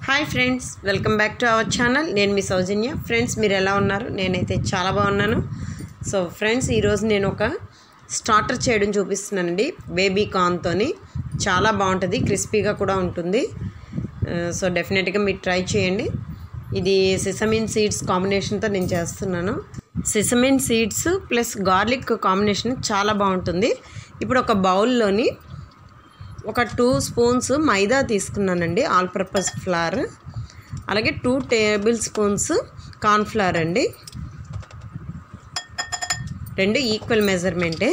hi friends welcome back to our channel నేను మీ సౌజన్య friends మీరు ఎలా ఉన్నారు నేనైతే చాలా బాగున్నాను సో ఫ్రెండ్స్ ఈరోజు నేను ఒక స్టార్టర్ చేయడం చూపిస్తున్నానండి బేబీ కార్న్తోని చాలా బాగుంటుంది క్రిస్పీగా కూడా ఉంటుంది సో డెఫినెట్గా మీరు ట్రై చేయండి ఇది సిసమిన్ సీడ్స్ కాంబినేషన్తో నేను చేస్తున్నాను sesame seeds plus garlic combination చాలా బాగుంటుంది ఇప్పుడు ఒక బౌల్లోని ఒక టూ స్పూన్స్ మైదా తీసుకున్నానండి ఆల్ పర్పస్ ఫ్లవర్ అలాగే టూ టేబుల్ స్పూన్స్ కార్న్ఫ్లవర్ అండి రెండు ఈక్వల్ మెజర్మెంటే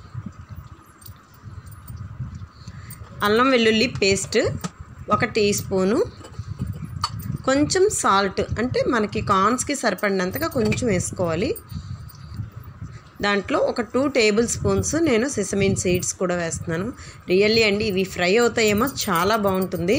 అల్లం వెల్లుల్లి పేస్ట్ ఒక టీ స్పూను కొంచెం సాల్ట్ అంటే మనకి కార్న్స్కి సరిపడినంతగా కొంచెం వేసుకోవాలి దాంట్లో ఒక టూ టేబుల్ స్పూన్స్ నేను సిసమిన్ సీడ్స్ కూడా వేస్తున్నాను రియల్లీ అండి ఇవి ఫ్రై అవుతాయేమో చాలా బాగుంటుంది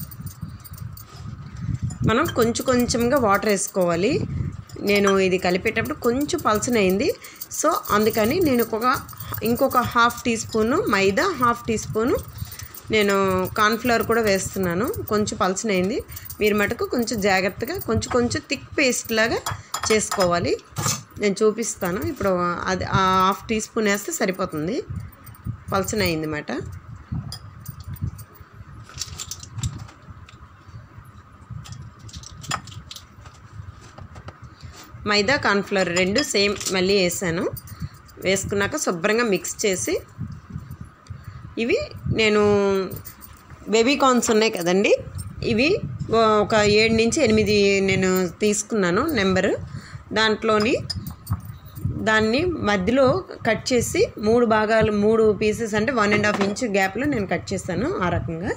మనం కొంచెం కొంచెంగా వాటర్ వేసుకోవాలి నేను ఇది కలిపేటప్పుడు కొంచెం పలచనైంది సో అందుకని నేను ఒక ఇంకొక half teaspoon maida half teaspoon నేను కార్న్ఫ్లవర్ కూడా వేస్తున్నాను కొంచెం పలచనైంది మీరు మటుకు కొంచెం జాగ్రత్తగా కొంచెం కొంచెం థిక్ పేస్ట్ లాగా చేసుకోవాలి నేను చూపిస్తాను ఇప్పుడు అది ఆ హాఫ్ టీ స్పూన్ వేస్తే సరిపోతుంది పలచనైంది అన్నమాట మైదా కార్న్ఫ్లవర్ రెండు సేమ్ మళ్ళీ వేసాను వేసుకున్నాక శుభ్రంగా మిక్స్ చేసి ఇవి నేను బేబీ కార్న్స్ ఉన్నాయి కదండి ఇవి ఒక ఏడు నుంచి ఎనిమిది నేను తీసుకున్నాను నెంబరు దాంట్లోని దాన్ని మధ్యలో కట్ చేసి మూడు భాగాలు మూడు పీసెస్ అంటే వన్ అండ్ హాఫ్ ఇంచ్ గ్యాప్లో నేను కట్ చేశాను ఆ రకంగా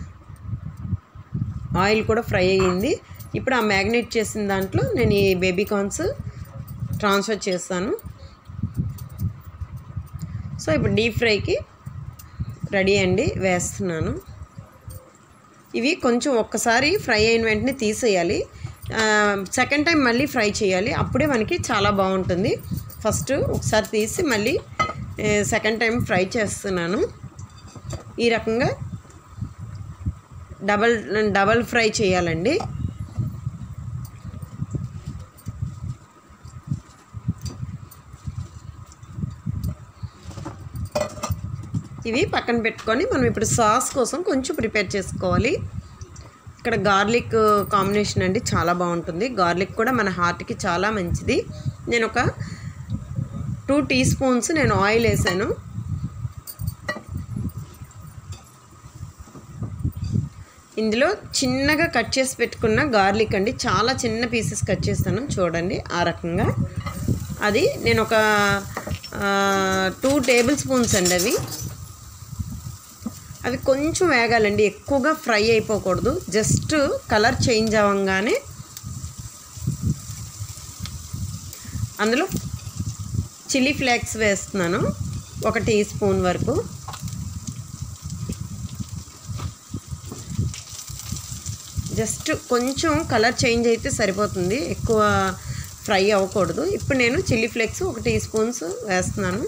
ఆయిల్ కూడా ఫ్రై అయ్యింది ఇప్పుడు ఆ మ్యాగ్నేట్ చేసిన దాంట్లో నేను ఈ బేబీ కార్న్స్ ట్రాన్స్ఫర్ చేస్తాను సో ఇప్పుడు డీప్ ఫ్రైకి రెడీ అండి వేస్తున్నాను ఇవి కొంచెం ఒక్కసారి ఫ్రై అయిన వెంటనే తీసేయాలి సెకండ్ టైం మళ్ళీ ఫ్రై చేయాలి అప్పుడే మనకి చాలా బాగుంటుంది ఫస్ట్ ఒకసారి తీసి మళ్ళీ సెకండ్ టైం ఫ్రై చేస్తున్నాను ఈ రకంగా డబల్ డబల్ ఫ్రై చేయాలండి ఇవి పక్కన పెట్టుకొని మనం ఇప్పుడు సాస్ కోసం కొంచెం ప్రిపేర్ చేసుకోవాలి ఇక్కడ గార్లిక్ కాంబినేషన్ అండి చాలా బాగుంటుంది గార్లిక్ కూడా మన హార్ట్కి చాలా మంచిది నేను ఒక టూ టీ స్పూన్స్ నేను ఆయిల్ వేసాను ఇందులో చిన్నగా కట్ చేసి పెట్టుకున్న గార్లిక్ అండి చాలా చిన్న పీసెస్ కట్ చేస్తాను చూడండి ఆ రకంగా అది నేను ఒక టూ టేబుల్ స్పూన్స్ అండి అవి అవి కొంచెం వేగాలండి ఎక్కువగా ఫ్రై అయిపోకూడదు జస్ట్ కలర్ చేంజ్ అవ్వగానే అందులో చిల్లీ ఫ్లేక్స్ వేస్తున్నాను ఒక టీ స్పూన్ వరకు జస్ట్ కొంచెం కలర్ చేంజ్ అయితే సరిపోతుంది ఎక్కువ ఫ్రై అవ్వకూడదు ఇప్పుడు నేను చిల్లీ ఫ్లేక్స్ ఒక టీ స్పూన్స్ వేస్తున్నాను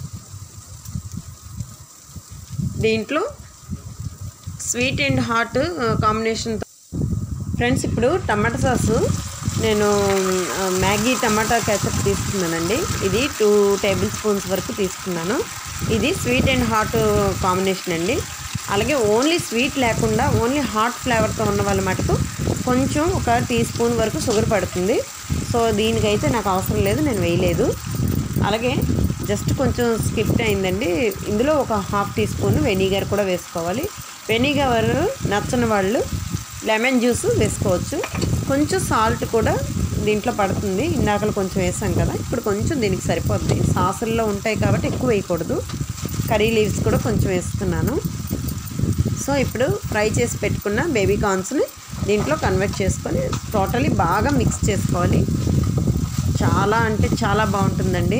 దీంట్లో స్వీట్ అండ్ హాట్ కాంబినేషన్తో ఫ్రెండ్స్ ఇప్పుడు టమాటా సాసు నేను మ్యాగీ టమాటా కేచప్ తీసుకున్నానండి ఇది టూ టేబుల్ స్పూన్స్ వరకు తీసుకున్నాను ఇది స్వీట్ అండ్ హాట్ కాంబినేషన్ అండి అలాగే ఓన్లీ స్వీట్ లేకుండా ఓన్లీ హాట్ ఫ్లేవర్తో ఉన్న వాళ్ళ మటుకు కొంచెం ఒక టీ స్పూన్ వరకు షుగర్ పడుతుంది సో దీనికైతే నాకు అవసరం లేదు నేను వేయలేదు అలాగే జస్ట్ కొంచెం స్కిప్ అయిందండి ఇందులో ఒక హాఫ్ టీ స్పూన్ వెనిగర్ కూడా వేసుకోవాలి వెనిగర్ నచ్చని వాళ్ళు లెమన్ జ్యూస్ వేసుకోవచ్చు కొంచెం సాల్ట్ కూడా దీంట్లో పడుతుంది ఇందాకలు కొంచెం వేసాం కదా ఇప్పుడు కొంచెం దీనికి సరిపోద్ది సాసుల్లో ఉంటాయి కాబట్టి ఎక్కువ వేయకూడదు కర్రీ లీవ్స్ కూడా కొంచెం వేస్తున్నాను సో ఇప్పుడు ఫ్రై చేసి పెట్టుకున్న బేబీ కార్న్స్ని దీంట్లో కన్వర్ట్ చేసుకొని టోటలీ బాగా మిక్స్ చేసుకోవాలి చాలా అంటే చాలా బాగుంటుందండి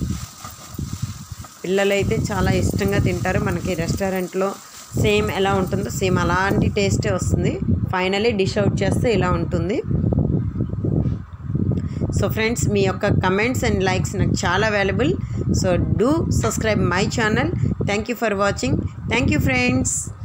పిల్లలైతే చాలా ఇష్టంగా తింటారు మనకి రెస్టారెంట్లో సేమ్ ఎలా ఉంటుందో సేమ్ అలాంటి టేస్టే వస్తుంది ఫైనలీ డిష్ అవుట్ చేస్తే ఇలా ఉంటుంది సో ఫ్రెండ్స్ మీ యొక్క కమెంట్స్ అండ్ లైక్స్ నాకు చాలా available so do subscribe my channel thank you for watching thank you friends